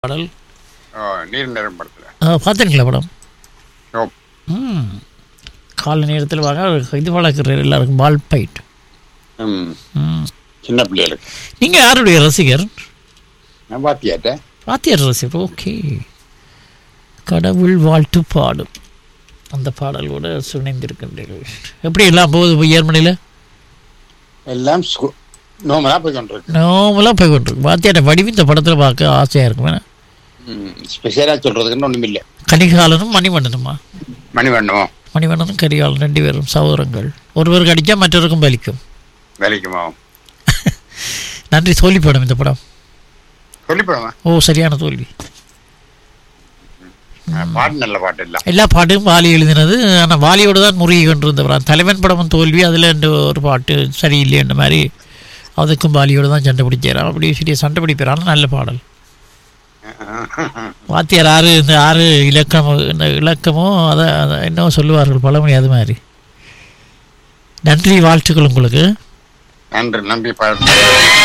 பாடல் ஓ, நீர் நிறம் படத்துல ஆ, பார்த்தீங்களா படம் ஓ, ம் காலை நேரத்தில் வாங்க இது வளர்க்குறாரு எல்லாருக்கும் பால் பைட் ம், ம் சின்ன பிள்ளைகளுக்கு நீங்கள் யாருடைய ரசிகர் நான் பாத்தியாட்ட வாத்தியார் ரசிகர் ஓகே கடவுள் வாழ்த்து பாடும் அந்த பாடலோட சுணைந்திருக்கின்றீர்கள் எப்படி எல்லாம் போகுது ஏர்மனியில் எல்லாம் நோமலா போய் கொண்டிருக்கு நார்மலாக போய் கொண்டிருக்கு வாத்தியாட்ட வடிவு இந்த படத்தில் பார்க்க ஆசையாக இருக்கும் வேணா ஸ்பெஷலா சொல்றதுக்குன்னு ஒண்ணும் இல்லை கனிகாலனும் மணிவண்ணனுமா மணிவண்ணம் மணிவண்ணனும் கரிகாலன் ரெண்டு பேரும் சகோதரங்கள் ஒருவருக்கு அடித்தா மற்றவருக்கும் பலிக்கும் வேலைக்குமா நன்றி தோல்வி படம் இந்த படம் சொல்லிப்படமா ஓ சரியான தோல்வி பாட்டு நல்ல பாட்டு இல்ல எல்லா பாட்டும் வாலி எழுதினது ஆனால் வாலியோடு தான் முருகி கொண்டிருந்தவர் தலைவன் படமும் தோல்வி அதில் ரெண்டு ஒரு பாட்டு சரியில்லைன்ற மாதிரி அதுக்கும் வாலியோடு தான் சண்டை பிடிச்சார் அப்படி சரியா சண்டை பிடிப்பார் ஆனால் நல்ல பாடல் வாத்தியார் ஆறு இந்த ஆறு இலக்கம் இந்த இலக்கமோ அதை அதை என்னவோ சொல்லுவார்கள் பழமொழி அது மாதிரி நன்றி வாழ்த்துக்கள் உங்களுக்கு நன்றி நம்பி பாடு